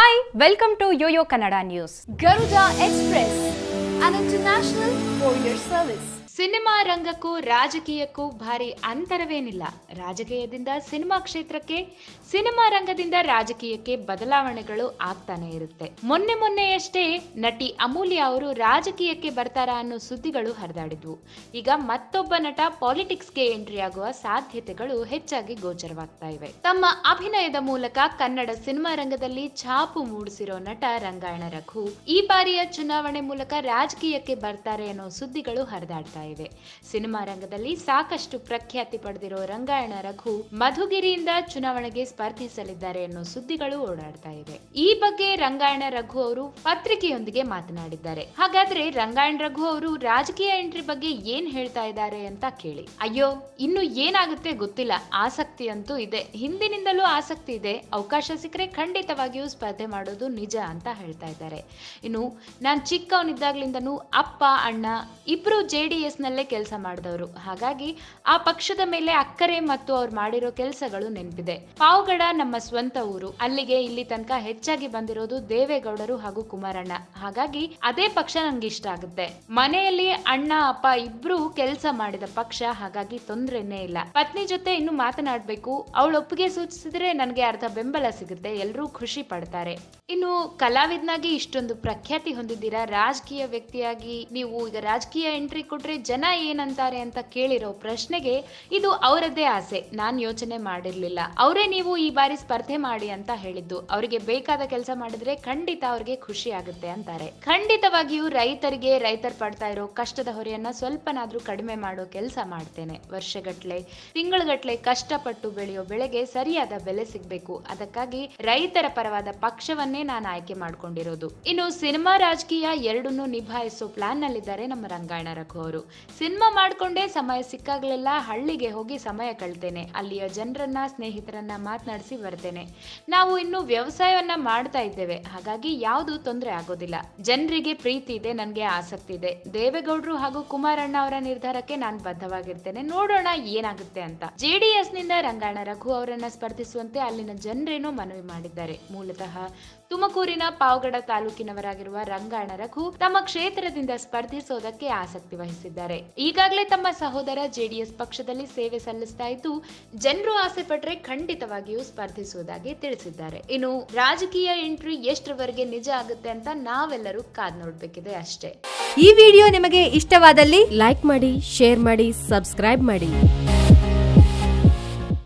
Hi welcome to YoYo Kannada news Garuda Express, an international courier service. ಸಿನಿಮಾ ರಂಗಕ್ಕೂ ರಾಜಕೀಯಕ್ಕೂ ಭಾರಿ ಅಂತರವೇನಿಲ್ಲ ರಾಜಕೀಯದಿಂದ ಸಿನಿಮಾ ಕ್ಷೇತ್ರಕ್ಕೆ ಸಿನಿಮಾ ರಂಗದಿಂದ ರಾಜಕೀಯಕ್ಕೆ ಬದಲಾವಣೆಗಳು ಆಗ್ತಾನೆ ಇರುತ್ತೆ ಮೊನ್ನೆ ಮೊನ್ನೆಯಷ್ಟೇ ನಟಿ ಅಮೂಲ್ಯ ಅವರು ರಾಜಕೀಯಕ್ಕೆ ಬರ್ತಾರಾ ಅನ್ನೋ ಸುದ್ದಿಗಳು ಹರಿದಾಡಿದ್ವು ಈಗ ಮತ್ತೊಬ್ಬ ನಟ ಪಾಲಿಟಿಕ್ಸ್ಗೆ ಎಂಟ್ರಿ ಆಗುವ ಸಾಧ್ಯತೆಗಳು ಹೆಚ್ಚಾಗಿ ಗೋಚರವಾಗ್ತಾ ಇವೆ ತಮ್ಮ ಅಭಿನಯದ ಮೂಲಕ ಕನ್ನಡ ಸಿನಿಮಾ ರಂಗದಲ್ಲಿ ಛಾಪು ಮೂಡಿಸಿರೋ ನಟ ರಂಗಾಯಣ ರಘು ಈ ಬಾರಿಯ ಚುನಾವಣೆ ಮೂಲಕ ರಾಜಕೀಯಕ್ಕೆ ಬರ್ತಾರೆ ಅನ್ನೋ ಸುದ್ದಿಗಳು ಹರಿದಾಡ್ತಾ ಇವೆ ಸಿನಿಮಾ ರಂಗದಲ್ಲಿ ಸಾಕಷ್ಟು ಪ್ರಖ್ಯಾತಿ ಪಡೆದಿರೋ ರಂಗಾಯಣ ರಘು ಮಧುಗಿರಿಯಿಂದ ಚುನಾವಣೆಗೆ ಸ್ಪರ್ಧಿಸಲಿದ್ದಾರೆ ಅನ್ನೋ ಸುದ್ದಿಗಳು ಓಡಾಡ್ತಾ ಇವೆ ಈ ಬಗ್ಗೆ ರಂಗಾಯಣ ರಘು ಅವರು ಪತ್ರಿಕೆಯೊಂದಿಗೆ ಮಾತನಾಡಿದ್ದಾರೆ ಹಾಗಾದ್ರೆ ರಂಗಾಯಣ ರಘು ಅವರು ರಾಜಕೀಯ ಎಂಟ್ರಿ ಬಗ್ಗೆ ಏನ್ ಹೇಳ್ತಾ ಇದ್ದಾರೆ ಅಂತ ಕೇಳಿ ಅಯ್ಯೋ ಇನ್ನು ಏನಾಗುತ್ತೆ ಗೊತ್ತಿಲ್ಲ ಆಸಕ್ತಿ ಅಂತೂ ಇದೆ ಹಿಂದಿನಿಂದಲೂ ಆಸಕ್ತಿ ಇದೆ ಅವಕಾಶ ಸಿಕ್ಕರೆ ಖಂಡಿತವಾಗಿಯೂ ಸ್ಪರ್ಧೆ ಮಾಡೋದು ನಿಜ ಅಂತ ಹೇಳ್ತಾ ಇದ್ದಾರೆ ಇನ್ನು ನಾನು ಚಿಕ್ಕವನಿದ್ದಾಗ್ಲಿಂದನೂ ಅಪ್ಪ ಅಣ್ಣ ಇಬ್ರು ಜೆ ಡಿ ಎಸ್ನಲ್ಲೇ ಕೆಲಸ ಮಾಡಿದವರು ಹಾಗಾಗಿ ಆ ಪಕ್ಷದ ಮೇಲೆ ಅಕ್ಕರೆ ಮತ್ತು ಅವ್ರು ಮಾಡಿರೋ ಕೆಲಸಗಳು ನೆನಪಿದೆ ಪಾವಗಡ ನಮ್ಮ ಸ್ವಂತ ಊರು ಅಲ್ಲಿಗೆ ಇಲ್ಲಿ ತನಕ ಹೆಚ್ಚಾಗಿ ಬಂದಿರೋದು ದೇವೇಗೌಡರು ಹಾಗೂ ಕುಮಾರಣ್ಣ ಹಾಗಾಗಿ ಅದೇ ಪಕ್ಷ ನಂಗೆ ಇಷ್ಟ ಆಗುತ್ತೆ ಮನೆಯಲ್ಲಿ ಅಣ್ಣ ಅಪ್ಪ ಇಬ್ರು ಕೆಲಸ ಮಾಡಿದ ಪಕ್ಷ ಹಾಗಾಗಿ ತೊಂದ್ರೆನೇ ಇಲ್ಲ ಪತ್ನಿ ಜೊತೆ ಇನ್ನು ಮಾತನಾಡ್ಬೇಕು ಅವಳ ಒಪ್ಪಿಗೆ ಸೂಚಿಸಿದ್ರೆ ನನಗೆ ಅರ್ಧ ಬೆಂಬಲ ಸಿಗುತ್ತೆ ಎಲ್ಲರೂ ಖುಷಿ ಪಡ್ತಾರೆ ಇನ್ನು ಕಲಾವಿದನಾಗಿ ಇಷ್ಟೊಂದು ಪ್ರಖ್ಯಾತಿ ಹೊಂದಿದ್ದೀರಾ ರಾಜಕೀಯ ವ್ಯಕ್ತಿಯಾಗಿ ನೀವು ಈಗ ರಾಜಕೀಯ ಎಂಟ್ರಿ ಕೊಟ್ರೆ ಜನ ಏನಂತಾರೆ ಅಂತ ಕೇಳಿರೋ ಪ್ರಶ್ನೆಗೆ ಇದು ಅವರದ್ದೇ ಆಸೆ ನಾನ್ ಯೋಚನೆ ಮಾಡಿರ್ಲಿಲ್ಲ ಅವರೇ ನೀವು ಈ ಬಾರಿ ಸ್ಪರ್ಧೆ ಮಾಡಿ ಅಂತ ಹೇಳಿದ್ದು ಅವರಿಗೆ ಬೇಕಾದ ಕೆಲಸ ಮಾಡಿದ್ರೆ ಖಂಡಿತ ಅವ್ರಿಗೆ ಖುಷಿ ಆಗುತ್ತೆ ಅಂತಾರೆ ಖಂಡಿತವಾಗಿಯೂ ರೈತರಿಗೆ ರೈತರು ಪಡ್ತಾ ಇರೋ ಕಷ್ಟದ ಹೊರೆಯನ್ನ ಸ್ವಲ್ಪನಾದ್ರೂ ಕಡಿಮೆ ಮಾಡೋ ಕೆಲಸ ಮಾಡ್ತೇನೆ ವರ್ಷಗಟ್ಲೆ ತಿಂಗಳಗಟ್ಲೆ ಕಷ್ಟಪಟ್ಟು ಬೆಳೆಯೋ ಬೆಳೆಗೆ ಸರಿಯಾದ ಬೆಲೆ ಸಿಗ್ಬೇಕು ಅದಕ್ಕಾಗಿ ರೈತರ ಪರವಾದ ಪಕ್ಷವನ್ನೇ ನಾನು ಆಯ್ಕೆ ಮಾಡ್ಕೊಂಡಿರೋದು ಇನ್ನು ಸಿನಿಮಾ ರಾಜಕೀಯ ಎರಡನ್ನೂ ನಿಭಾಯಿಸೋ ಪ್ಲಾನ್ ನಲ್ಲಿದ್ದಾರೆ ನಮ್ಮ ರಂಗಾಯಣ ರಘು ಅವರು ಸಿನಿಮಾ ಮಾಡ್ಕೊಂಡೇ ಸಮಯ ಸಿಕ್ಕಾಗಲೆಲ್ಲ ಹಳ್ಳಿಗೆ ಹೋಗಿ ಸಮಯ ಕಳ್ತೇನೆ ಅಲ್ಲಿಯ ಜನರನ್ನ ಸ್ನೇಹಿತರನ್ನ ಮಾತನಾಡಿಸಿ ಬರ್ತೇನೆ ನಾವು ಇನ್ನು ವ್ಯವಸಾಯವನ್ನ ಮಾಡ್ತಾ ಇದ್ದೇವೆ ಹಾಗಾಗಿ ಯಾವುದು ತೊಂದರೆ ಆಗೋದಿಲ್ಲ ಜನರಿಗೆ ಪ್ರೀತಿ ಇದೆ ನನಗೆ ಆಸಕ್ತಿ ಇದೆ ದೇವೇಗೌಡರು ಹಾಗೂ ಕುಮಾರಣ್ಣ ಅವರ ನಿರ್ಧಾರಕ್ಕೆ ನಾನು ಬದ್ಧವಾಗಿರ್ತೇನೆ ನೋಡೋಣ ಏನಾಗುತ್ತೆ ಅಂತ ಜೆಡಿಎಸ್ ನಿಂದ ರಂಗಾಯಣ ರಘು ಅವರನ್ನ ಸ್ಪರ್ಧಿಸುವಂತೆ ಅಲ್ಲಿನ ಜನರೇನೋ ಮನವಿ ಮಾಡಿದ್ದಾರೆ ಮೂಲತಃ ತುಮಕೂರಿನ ಪಾವಗಡ ತಾಲೂಕಿನವರಾಗಿರುವ ರಂಗಾಯಣ ರಘು ತಮ್ಮ ಕ್ಷೇತ್ರದಿಂದ ಸ್ಪರ್ಧಿಸೋದಕ್ಕೆ ಆಸಕ್ತಿ ವಹಿಸಿದ್ದಾರೆ ಈಗಾಗಲೇ ತಮ್ಮ ಸಹೋದರ ಜೆಡಿಎಸ್ ಪಕ್ಷದಲ್ಲಿ ಸೇವೆ ಸಲ್ಲಿಸ್ತಾ ಇದ್ದು ಜನರು ಆಸೆ ಪಟ್ರೆ ಖಂಡಿತವಾಗಿಯೂ ಸ್ಪರ್ಧಿಸುವುದಾಗಿ ತಿಳಿಸಿದ್ದಾರೆ ಇನ್ನು ರಾಜಕೀಯ ಎಂಟ್ರಿ ಎಷ್ಟರವರೆಗೆ ನಿಜ ಆಗುತ್ತೆ ಅಂತ ನಾವೆಲ್ಲರೂ ಕಾದ್ ನೋಡ್ಬೇಕಿದೆ ಅಷ್ಟೇ ಈ ವಿಡಿಯೋ ನಿಮಗೆ ಇಷ್ಟವಾದಲ್ಲಿ ಲೈಕ್ ಮಾಡಿ ಶೇರ್ ಮಾಡಿ ಸಬ್ಸ್ಕ್ರೈಬ್ ಮಾಡಿ